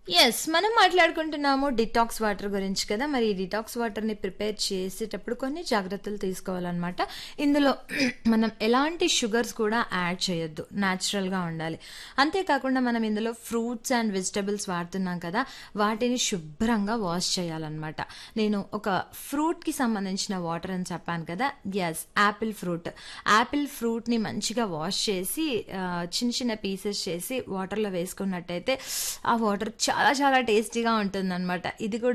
yes మనం మాట్లాడుకుంటున్నాము detox water గురించి కదా మరి ఈ డిటాక్స్ వాటర్ని ప్రిపేర్ చేసేటప్పుడు కొన్ని జాగ్రత్తలు తీసుకోవాలన్నమాట ఇందులో మనం ఎలాంటి షుగర్స్ కూడా యాడ్ చేయొద్దు న్యాచురల్గా ఉండాలి అంతేకాకుండా మనం ఇందులో ఫ్రూట్స్ అండ్ వెజిటబుల్స్ వాడుతున్నాం కదా వాటిని శుభ్రంగా వాష్ చేయాలన్నమాట నేను ఒక ఫ్రూట్కి సంబంధించిన వాటర్ అని చెప్పాను కదా ఎస్ యాపిల్ ఫ్రూట్ యాపిల్ ఫ్రూట్ని మంచిగా వాష్ చేసి ఆ, చిన్న చిన్న పీసెస్ చేసి వాటర్లో వేసుకున్నట్టయితే ఆ వాటర్ చాలా చాలా టేస్టీగా ఉంటుందన్నమాట ఇది కూడా